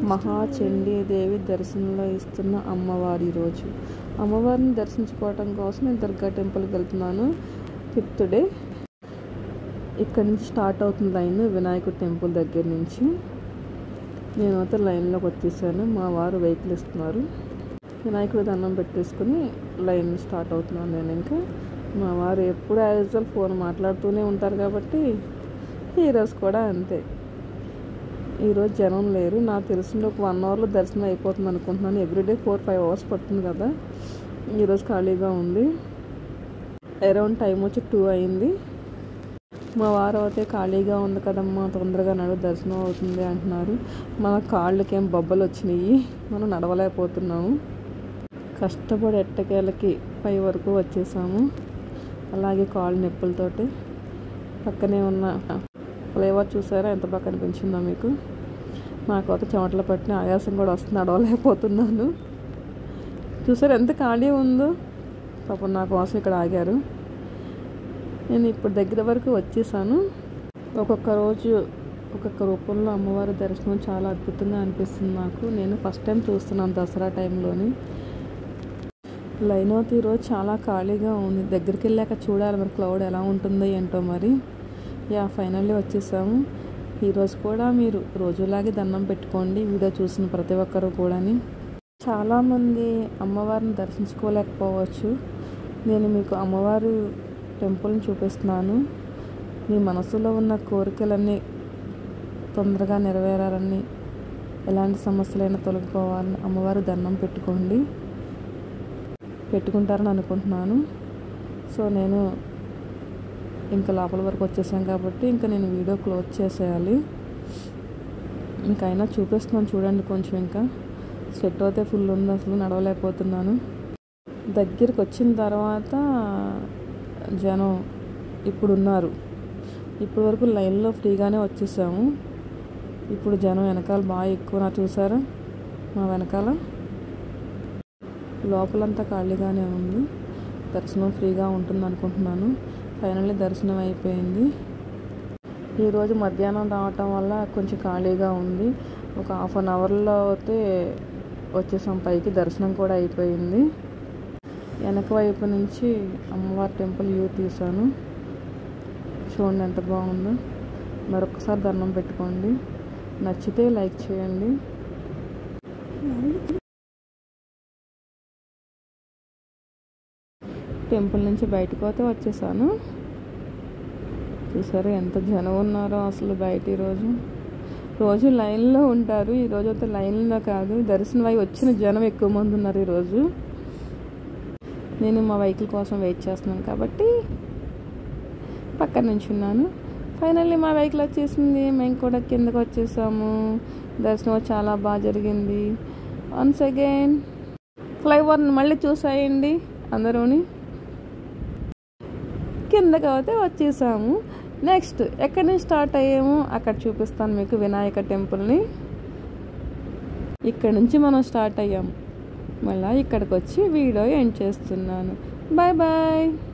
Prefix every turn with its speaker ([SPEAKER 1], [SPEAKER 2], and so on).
[SPEAKER 1] మహాచండీదేవి దర్శనంలో ఇస్తున్న అమ్మవారి రోజు అమ్మవారిని దర్శించుకోవటం కోసం నేను దుర్గా టెంపుల్కి వెళ్తున్నాను ఫిఫ్త్ డే ఇక్కడ నుంచి స్టార్ట్ అవుతుంది లైన్ వినాయకుడి టెంపుల్ దగ్గర నుంచి నేనైతే లైన్లోకి వచ్చేసాను మా వారు వెహికల్ ఇస్తున్నారు వినాయకుడి దండం పెట్టేసుకుని లైన్ స్టార్ట్ అవుతున్నాను నేను ఇంకా మా వారు ఎప్పుడు యాజ్ యూజువల్ ఫోన్ మాట్లాడుతూనే ఉంటారు కాబట్టి ఈరోజు కూడా అంతే ఈరోజు జనం లేరు నాకు తెలిసిన ఒక వన్ అవర్లో దర్శనం అయిపోతుంది అనుకుంటున్నాను ఎవ్రీడే ఫోర్ ఫైవ్ అవర్స్ పడుతుంది కదా ఈరోజు ఖాళీగా ఉంది అరౌండ్ టైం వచ్చి టూ అయింది మా వారు అయితే ఖాళీగా ఉంది కదమ్మా తొందరగా నడు దర్శనం అవుతుంది అంటున్నారు మన కాళ్ళకేం బొబ్బలు వచ్చినాయి మనం నడవలేకపోతున్నాము కష్టపడి ఎట్టకేలకి పై వరకు వచ్చేసాము అలాగే కాళ్ళు నొప్పులతోటి పక్కనే ఉన్న ఫ్లేవర్ చూసారా ఎంత బాగా కనిపించిందో మీకు నాకు అయితే చెమటలు పట్టిన ఆయాసం కూడా వస్తుంది నడవలేకపోతున్నాను చూసారు ఎంత ఖాళీ ఉందో పాపం నా కోసం ఇక్కడ ఆగారు నేను ఇప్పుడు దగ్గర వరకు వచ్చేసాను ఒక్కొక్క రోజు ఒక్కొక్క రూపంలో అమ్మవారి దర్శనం చాలా అద్భుతంగా అనిపిస్తుంది నాకు నేను ఫస్ట్ టైం చూస్తున్నాను దసరా టైంలోని లైన్ అవుతూ ఈరోజు చాలా ఖాళీగా ఉంది దగ్గరికి వెళ్ళాక చూడాలి మరి క్లౌడ్ ఎలా ఉంటుందో ఏంటో మరి యా ఫైనల్లీ వచ్చేసాము ఈరోజు కూడా మీరు రోజులాగే దండం పెట్టుకోండి వీడియో చూసిన ప్రతి ఒక్కరు కూడాని చాలామంది అమ్మవారిని దర్శించుకోలేకపోవచ్చు నేను మీకు అమ్మవారి టెంపుల్ని చూపిస్తున్నాను మీ మనసులో ఉన్న కోరికలన్నీ తొందరగా నెరవేరాలని ఎలాంటి సమస్యలైనా తొలగిపోవాలని అమ్మవారి దండం పెట్టుకోండి పెట్టుకుంటారని అనుకుంటున్నాను సో నేను ఇంకా లోపల వరకు వచ్చేసాం కాబట్టి ఇంకా నేను వీడియో క్లోజ్ చేసేయాలి మీకు అయినా చూపిస్తున్నాను చూడండి కొంచెం ఇంకా స్వెట్ అయితే ఫుల్ ఉంది అసలు నడవలేకపోతున్నాను దగ్గరికి వచ్చిన తర్వాత జనం ఇప్పుడు ఉన్నారు ఇప్పటి వరకు లైన్లో ఫ్రీగానే వచ్చేసాము ఇప్పుడు జనం వెనకాల బాగా ఎక్కువ నా చూసారా మా వెనకాల లోపలంతా ఖాళీగానే ఉంది దర్శనం ఫ్రీగా ఉంటుంది అనుకుంటున్నాను ఫైనల్లీ దర్శనం అయిపోయింది ఈరోజు మధ్యాహ్నం రావటం వల్ల కొంచెం ఖాళీగా ఉంది ఒక హాఫ్ అన్ అవర్లో అయితే వచ్చేసాం పైకి దర్శనం కూడా అయిపోయింది వెనక వైపు నుంచి అమ్మవారి టెంపుల్ వ్యూ తీసాను చూడండి ఎంత బాగుందో మరొకసారి దండం పెట్టుకోండి నచ్చితే లైక్ చేయండి టెంపుల్ నుంచి బయటకు పోతే వచ్చేసాను చూసారు ఎంత జనం ఉన్నారో అసలు బయట ఈరోజు రోజు లైన్లో ఉంటారు ఈరోజు అయితే లైన్లో కాదు దర్శనం అయి వచ్చిన జనం ఎక్కువ మంది ఉన్నారు ఈరోజు నేను మా వెహికల్ కోసం వెయిట్ చేస్తున్నాను కాబట్టి పక్కన నుంచి ఉన్నాను ఫైనల్లీ మా వెహికల్ వచ్చేసింది మేము కూడా కిందకు వచ్చేసాము దర్శనం చాలా బాగా జరిగింది వన్స్ అగైన్ ఫ్లైఓవర్ని మళ్ళీ చూసాయండి అందరూని కిందకి అయితే వచ్చేసాము నెక్స్ట్ ఎక్కడి నుంచి స్టార్ట్ అయ్యాము అక్కడ చూపిస్తాను మీకు వినాయక టెంపుల్ని ఇక్కడ నుంచి మనం స్టార్ట్ అయ్యాము మళ్ళీ ఇక్కడికి వచ్చి వీడియో ఎండ్ చేస్తున్నాను బాయ్ బాయ్